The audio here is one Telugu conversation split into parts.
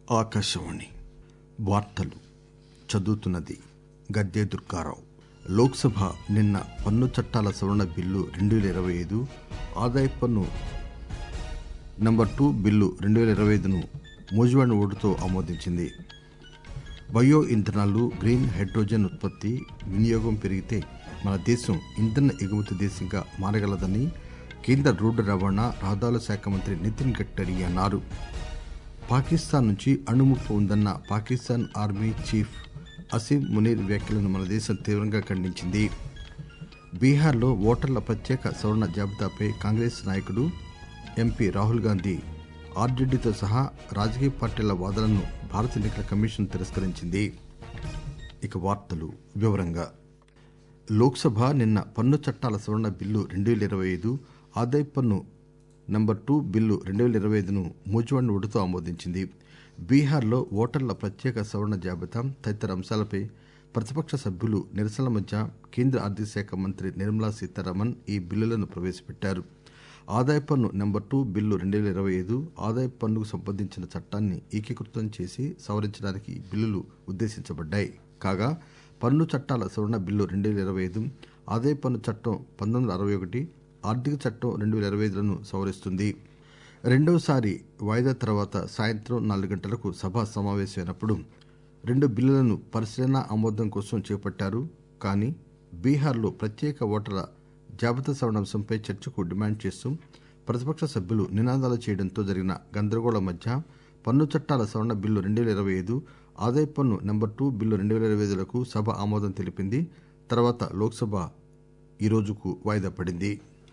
ఆకాశవాణి వార్తలు చదువుతున్నది గద్దె దుర్గారావు లోక్సభ నిన్న పన్ను చట్టాల సవరణ బిల్లు రెండు వేల ఇరవై ఐదు ఆదాయ పన్ను నంబర్ టూ బిల్లు రెండు వేల ఇరవై ఐదును మూజువాణి ఓటుతో ఆమోదించింది బయో ఇంధనాలు గ్రీన్ హైడ్రోజన్ ఉత్పత్తి వినియోగం పెరిగితే మన దేశం ఇంధన ఎగుమతి దేశంగా మారగలదని కేంద్ర రోడ్డు రవాణా రహదారుల శాఖ మంత్రి నితిన్ గడ్కరీ అన్నారు పాకిస్తాన్ నుంచి అణుముప్పు ఉందన్న పాకిస్తాన్ ఆర్మీ చీఫ్ అసీం మునీర్ వ్యాఖ్యలను మన దేశం తీవ్రంగా ఖండించింది బీహార్లో ఓటర్ల ప్రత్యేక సవరణ జాబితాపై కాంగ్రెస్ నాయకుడు ఎంపీ రాహుల్ గాంధీ ఆర్జేడీతో సహా రాజకీయ పార్టీల వాదనను భారత ఎన్నికల కమిషన్ తిరస్కరించింది ఇక వార్తలు వివరంగా లోక్సభ నిన్న పన్ను చట్టాల సవరణ బిల్లు రెండు వేల ఇరవై ఐదు ఆదాయ పన్ను నంబర్ టూ బిల్లు రెండు వేల ఇరవై ఐదును మూజువాణి ఓటుతో ఆమోదించింది బీహార్లో ఓటర్ల ప్రత్యేక సవరణ జాబితా తదితర అంశాలపై ప్రతిపక్ష సభ్యులు నిరసనల మధ్య కేంద్ర ఆర్థిక శాఖ మంత్రి నిర్మలా సీతారామన్ ఈ బిల్లులను ప్రవేశపెట్టారు ఆదాయ పన్ను నెంబర్ టూ బిల్లు రెండు వేల ఇరవై ఐదు ఆదాయ పన్నుకు సంబంధించిన చట్టాన్ని ఏకీకృతం చేసి సవరించడానికి ఈ బిల్లులు ఉద్దేశించబడ్డాయి కాగా పన్ను చట్టాల సవరణ బిల్లు రెండు వేల ఇరవై ఐదు ఆదాయ పన్ను చట్టం పంతొమ్మిది వందల అరవై ఒకటి ఆర్థిక చట్టం రెండు వేల ఇరవై ఐదులను సవరిస్తుంది రెండవసారి వాయిదా తర్వాత సాయంత్రం నాలుగు గంటలకు సభ సమావేశమైనప్పుడు రెండు బిల్లులను పరిశీలన ఆమోదం కోసం చేపట్టారు కానీ బీహార్లో ప్రత్యేక ఓటర్ల జాబితా సవరణ అంశంపై చర్చకు డిమాండ్ చేస్తూ ప్రతిపక్ష సభ్యులు నినాదాలు చేయడంతో జరిగిన గందరగోళం మధ్య పన్ను చట్టాల సవరణ బిల్లు రెండు వేల ఇరవై ఐదు ఆదాయ పన్ను నెంబర్ టూ బిల్లు రెండు వేల ఇరవై ఐదులకు సభ ఆమోదం తెలిపింది తర్వాత లోక్సభ ఈ రోజుకు వాయిదా పడింది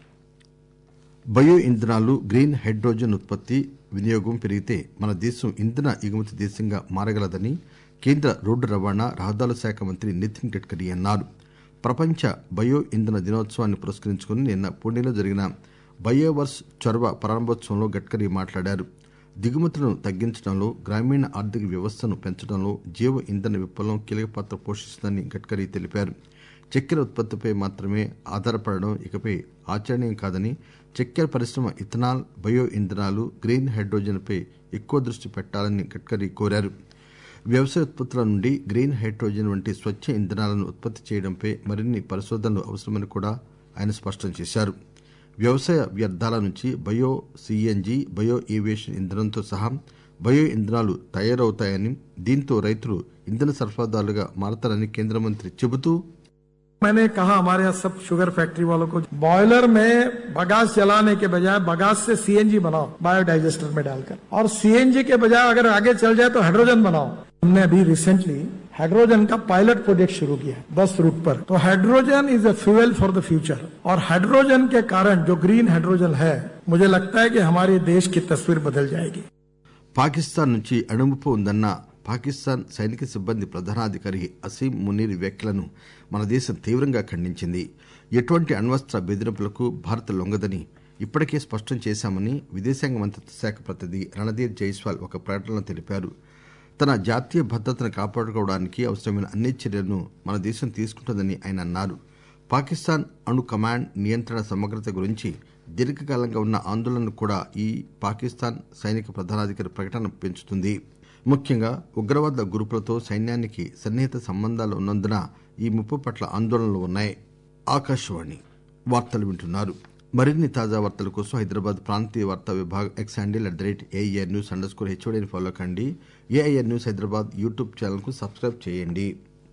బయో ఇంధనాలు గ్రీన్ హైడ్రోజన్ ఉత్పత్తి వినియోగం పెరిగితే మన దేశం ఇంధన ఎగుమతి దేశంగా మారగలదని కేంద్ర రోడ్డు రవాణా రహదారుల శాఖ మంత్రి నితిన్ గడ్కరీ అన్నారు ప్రపంచ బయో ఇంధన దినోత్సవాన్ని పురస్కరించుకుని నిన్న పూణేలో జరిగిన బయోవర్స్ చొరవ ప్రారంభోత్సవంలో గడ్కరీ మాట్లాడారు దిగుమతులను తగ్గించడంలో గ్రామీణ ఆర్థిక వ్యవస్థను పెంచడంలో జీవ ఇంధన విప్లవం కీలక పాత్ర పోషిస్తుందని గడ్కరీ తెలిపారు చక్కెర ఉత్పత్తిపై మాత్రమే ఆధారపడడం ఇకపై ఆచరణీయం కాదని చక్కెర పరిశ్రమ ఇథనాల్ బయో ఇంధనాలు గ్రీన్ హైడ్రోజన్ పై ఎక్కువ దృష్టి పెట్టాలని గడ్కరీ కోరారు వ్యవసాయ ఉత్పత్తుల నుండి గ్రీన్ హైడ్రోజన్ వంటి స్వచ్ఛ ఇంధనాలను ఉత్పత్తి చేయడంపై మరిన్ని పరిశోధనలు అవసరమని కూడా ఆయన స్పష్టం చేశారు వ్యవసాయ వ్యర్థాల నుంచి బయో సిఎన్జి బయో ఏవియేషన్ ఇంధనంతో సహా బయో ఇంధనాలు తయారవుతాయని దీంతో రైతులు ఇంధన సరఫరాదారులుగా మారతారని కేంద్ర మంత్రి చెబుతూ मैंने कहा हमारे यहाँ सब शुगर फैक्ट्री वालों को बॉयलर में बगास जलाने के बजाय बगास से सीएनजी बनाओ बायोडाइजेस्टर में डालकर और सीएनजी के बजाय अगर आगे चल जाए तो हाइड्रोजन बनाओ हमने अभी रिसेंटली हाइड्रोजन का पायलट प्रोजेक्ट शुरू किया है दस रूट पर तो hydrogen is a fuel for the future और हाइड्रोजन के कारण जो ग्रीन हाइड्रोजन है मुझे लगता है कि हमारे देश की तस्वीर बदल जाएगी పాకిస్తాన్ నుంచి అణుముప్పు ఉందన్న పాకిస్తాన్ సైనిక సిబ్బంది ప్రధానాధికారి అసీం మునీర్ వ్యాఖ్యలను మన దేశం తీవ్రంగా ఖండించింది ఎటువంటి అణ్వస్త్ర బెదిరింపులకు భారత్ లొంగదని ఇప్పటికే స్పష్టం చేశామని విదేశాంగ మంత్రిత్వ శాఖ ప్రతినిధి రణధీర్ జైస్వాల్ ఒక ప్రకటనలో తెలిపారు తన జాతీయ భద్రతను కాపాడుకోవడానికి అవసరమైన అన్ని చర్యలను మన దేశం తీసుకుంటుందని ఆయన అన్నారు పాకిస్తాన్ అణు కమాండ్ నియంత్రణ సమగ్రత గురించి దీర్ఘకాలంగా ఉన్న ఆందోళనను కూడా ఈ పాకిస్తాన్ సైనిక ప్రధానాధికారి ప్రకటన పెంచుతుంది ముఖ్యంగా ఉగ్రవాద గ్రూపులతో సైన్యానికి సన్నిహిత సంబంధాలు ఉన్నందున ఈ ముప్పు పట్ల ఆందోళనలు ఉన్నాయి ఆకాశవాణి వార్తలు వింటున్నారు మరిన్ని తాజా వార్తల కోసం హైదరాబాద్ ప్రాంతీయ వార్తా విభాగం X handle at the rate AIR news underscore స్కోర్ హెచ్ఓడిని ఫాలో కండి AIR news Hyderabad YouTube channel కు సబ్స్క్రైబ్ చేయండి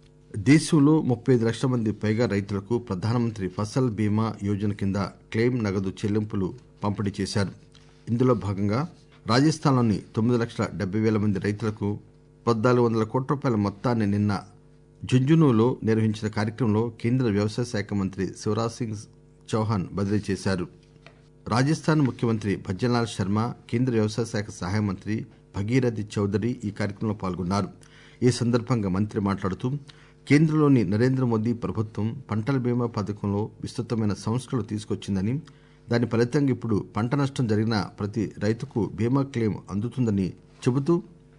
దేశంలో ముప్పై ఐదు లక్షల మంది పైగా రైతులకు ప్రధానమంత్రి ఫసల్ బీమా యోజన కింద క్లెయిమ్ నగదు చెల్లింపులు పంపిణీ చేశారు ఇందులో భాగంగా రాజస్థాన్లోని తొమ్మిది లక్షల డెబ్బై వేల మంది రైతులకు పద్నాలుగు వందల కోట్ల రూపాయల మొత్తాన్ని నిన్న జుంజునులో నిర్వహించిన కార్యక్రమంలో కేంద్ర వ్యవసాయ శాఖ మంత్రి శివరాజ్ సింగ్ చౌహాన్ బదిలీ చేశారు రాజస్థాన్ ముఖ్యమంత్రి భజన్లాల్ శర్మ కేంద్ర వ్యవసాయ శాఖ సహాయ మంత్రి భగీరథి చౌదరి ఈ కార్యక్రమంలో పాల్గొన్నారు ఈ సందర్భంగా మంత్రి మాట్లాడుతూ కేంద్రంలోని నరేంద్ర మోదీ ప్రభుత్వం పంటల బీమా పథకంలో విస్తృతమైన సంస్కరణలు తీసుకొచ్చిందని దాని ఫలితంగా ఇప్పుడు పంట నష్టం జరిగిన ప్రతి రైతుకు బీమా క్లెయిమ్ అందుతుందని చెబుతూ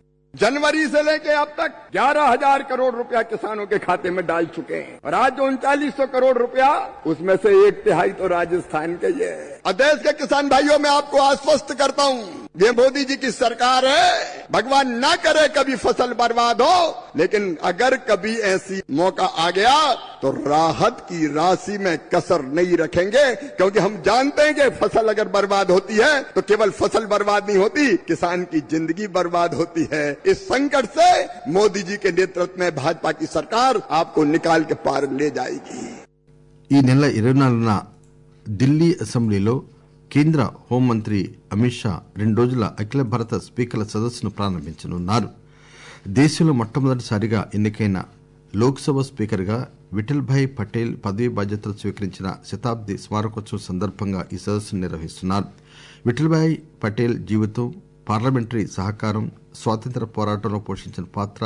जनवरी से लेके अब तक ग्यारह हजार करोड़ रुपया किसानों के खाते में डाल चुके हैं और आज जो उनचालीस सौ करोड़ रुपया उसमें से एक तिहाई तो राजस्थान के ये है और देश के किसान भाइयों मैं आपको आश्वस्त करता हूँ ये मोदी जी की सरकार है भगवान ना करे कभी फसल बर्बाद हो लेकिन अगर कभी ऐसी मौका आ गया तो राहत की राशि में कसर नहीं रखेंगे क्योंकि हम जानते हैं कि फसल अगर बर्बाद होती है तो केवल फसल बर्बाद नहीं होती किसान की जिंदगी बर्बाद होती है इस संकट से मोदी जी के नेतृत्व में भाजपा की सरकार आपको निकाल के पार ले जाएगी ఈ నెల ఇరవై నాలుగున ఢిల్లీ అసెంబ్లీలో కేంద్ర హోంమంత్రి అమిత్ షా రెండు రోజుల అఖిల భారత స్పీకర్ల సదస్సును ప్రారంభించనున్నారు దేశంలో మొట్టమొదటిసారిగా ఎన్నికైన లోక్సభ స్పీకర్గా విఠల్భాయ్ పటేల్ పదవీ బాధ్యతలు స్వీకరించిన శతాబ్ది స్మారకోత్సవం సందర్భంగా ఈ సదస్సును నిర్వహిస్తున్నారు విఠల్భాయ్ పటేల్ జీవితం పార్లమెంటరీ సహకారం స్వాతంత్ర్య పోరాటంలో పోషించిన పాత్ర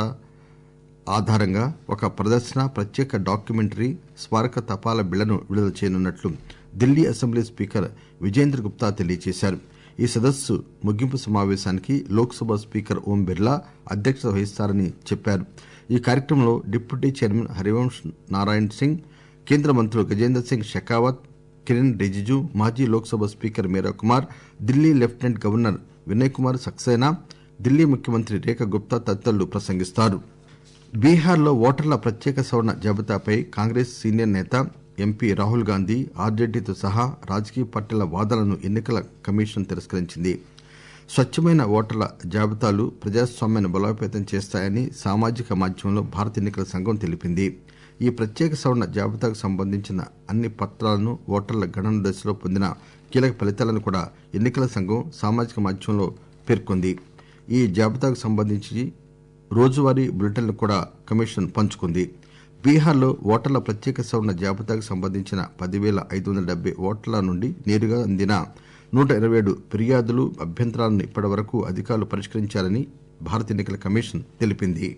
ఆధారంగా ఒక ప్రదర్శన ప్రత్యేక డాక్యుమెంటరీ స్మారక తపాల బిళ్లను విడుదల చేయనున్నట్లు ఢిల్లీ అసెంబ్లీ స్పీకర్ విజేంద్ర గుప్తా తెలియజేశారు ఈ సదస్సు ముగింపు సమావేశానికి లోక్సభ స్పీకర్ ఓం బిర్లా అధ్యక్షత వహిస్తారని చెప్పారు ఈ కార్యక్రమంలో డిప్యూటీ చైర్మన్ హరివంశ్ నారాయణ్ సింగ్ కేంద్ర మంత్రులు గజేంద్ర సింగ్ షెకావత్ కిరణ్ రిజిజు మాజీ Lok Sabha speaker Meira Kumar Delhi lieutenant governor Vinai Kumar Saxena Delhi ముఖ్యమంత్రి రేఖ గుప్తా తదితరులు ప్రసంగిస్తారు బీహార్లో ఓటర్ల ప్రత్యేక సవరణ జాబితాపై కాంగ్రెస్ సీనియర్ నేత ఎంపీ రాహుల్ గాంధీ ఆర్జేడీతో సహా రాజకీయ పార్టీల వాదనలను ఎన్నికల కమిషన్ తిరస్కరించింది స్వచ్చమైన ఓటర్ల జాబితాలు ప్రజాస్వామ్యాన్ని బలోపేతం చేస్తాయని సామాజిక మాధ్యమంలో భారత ఎన్నికల సంఘం తెలిపింది ఈ ప్రత్యేక సవరణ జాబితాకు సంబంధించిన అన్ని పత్రాలను ఓటర్ల గణన దశలో పొందిన కీలక ఫలితాలను కూడా ఎన్నికల సంఘం సామాజిక మాధ్యమంలో పేర్కొంది ఈ జాబితాకు సంబంధించి రోజువారీ బులెటిన్లు కూడా కమిషన్ పంచుకుంది బీహార్లో ఓటర్ల ప్రత్యేక సవరణ జాబితాకు సంబంధించిన పదివేల ఐదు వందల డెబ్బై ఓటర్ల నుండి నేరుగా అందిన నూట ఇరవై ఏడు ఫిర్యాదులు అభ్యంతరాలను ఇప్పటివరకు అధికారులు పరిష్కరించారని భారత ఎన్నికల కమిషన్ తెలిపింది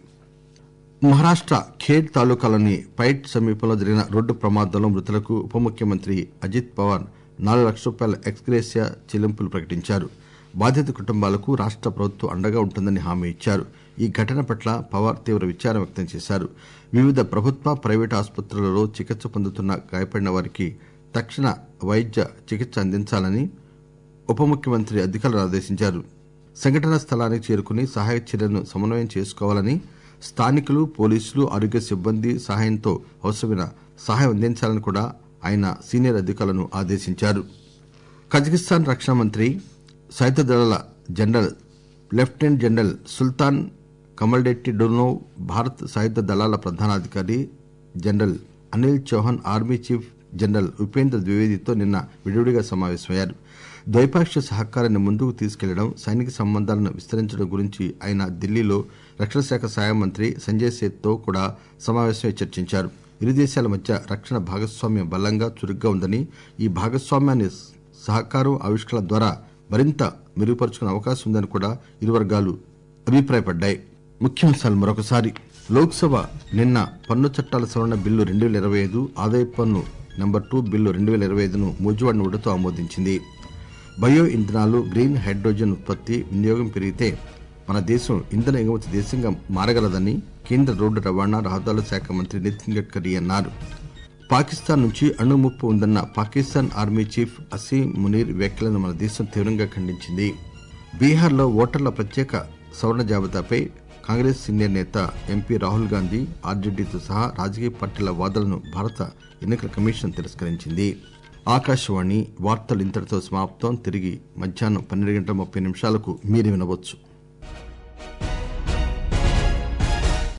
మహారాష్ట ఖేడ్ తాలూకాలోని పైట్ సమీపంలో జరిగిన రోడ్డు ప్రమాదంలో మృతులకు ఉప ముఖ్యమంత్రి అజిత్ పవార్ నాలుగు లక్షల రూపాయల ఎక్స్గ్రేసియా చెల్లింపులు ప్రకటించారు బాధిత కుటుంబాలకు రాష్ట ప్రభుత్వం అండగా ఉంటుందని హామీ ఇచ్చారు ఈ ఘటన పట్ల పవార్ తీవ్ర విచారం వ్యక్తం చేశారు వివిధ ప్రభుత్వ ప్రైవేటు ఆసుపత్రులలో చికిత్స పొందుతున్న గాయపడిన వారికి తక్షణ వైద్య చికిత్స అందించాలని ఉప ముఖ్యమంత్రి అధికారులను ఆదేశించారు సంఘటనా స్థలానికి చేరుకుని సహాయక చర్యలను సమన్వయం చేసుకోవాలని స్థానికులు పోలీసులు ఆరోగ్య సిబ్బంది సహాయంతో అవసరమైన సహాయం అందించాలని కూడా ఆయన సీనియర్ అధికారులను ఆదేశించారు కజకిస్తాన్ రక్షణ మంత్రి సాయుధ దళాల general lieutenant general Sultan Kamaletdinov Bharat సాయుధ దళాల ప్రధానాధికారి general Anil Chauhan army chief general Upendra ద్వివేదితో నిన్న విడివిడిగా సమావేశమయ్యారు ద్వైపాక్షిక సహకారాన్ని ముందుకు తీసుకెళ్లడం సైనిక సంబంధాలను విస్తరించడం గురించి ఆయన ఢిల్లీలో రక్షణ శాఖ సహాయ మంత్రి సంజయ్ సేత్తో కూడా సమావేశమై చర్చించారు ఇరు దేశాల మధ్య రక్షణ భాగస్వామ్యం బలంగా చురుగ్గా ఉందని ఈ భాగస్వామ్యాన్ని సహకారం ఆవిష్కరణ ద్వారా మరింత మెరుగుపరుచుకునే అవకాశం ఉందని కూడా ఇరు వర్గాలు అభిప్రాయపడ్డాయి ముఖ్యాంశాలు మరొకసారి లోక్సభ నిన్న పన్ను చట్టాల సవరణ బిల్లు రెండు వేల ఇరవై ఐదు ఆదాయ పన్ను నెంబర్ టూ బిల్లు రెండు వేల ఇరవై ఐదును మూజువాడిని ఉడతో ఆమోదించింది బయో ఇంధనాలు గ్రీన్ హైడ్రోజన్ ఉత్పత్తి వినియోగం పెరిగితే మన దేశం ఇంధన ఎగుమతి దేశంగా మారగలదని కేంద్ర రోడ్డు రవాణా రహదారుల శాఖ మంత్రి నితిన్ గడ్కరీ అన్నారు పాకిస్తాన్ నుంచి అణు ముప్పు ఉందన్న పాకిస్తాన్ ఆర్మీ చీఫ్ అసీం మునీర్ వ్యాఖ్యలను మన దేశం తీవ్రంగా ఖండించింది బీహార్లో ఓటర్ల ప్రత్యేక సవరణ జాబితాపై కాంగ్రెస్ సీనియర్ నేత ఎంపీ రాహుల్ గాంధీ ఆర్జేడీతో సహా రాజకీయ పార్టీల వాదనలను భారత ఎన్నికల కమిషన్ తిరస్కరించింది ఆకాశవాణి వార్తలు ఇంతటితో సమాప్తం తిరిగి మధ్యాహ్నం పన్నెండు గంటల ముప్పై నిమిషాలకు మీరు వినవచ్చు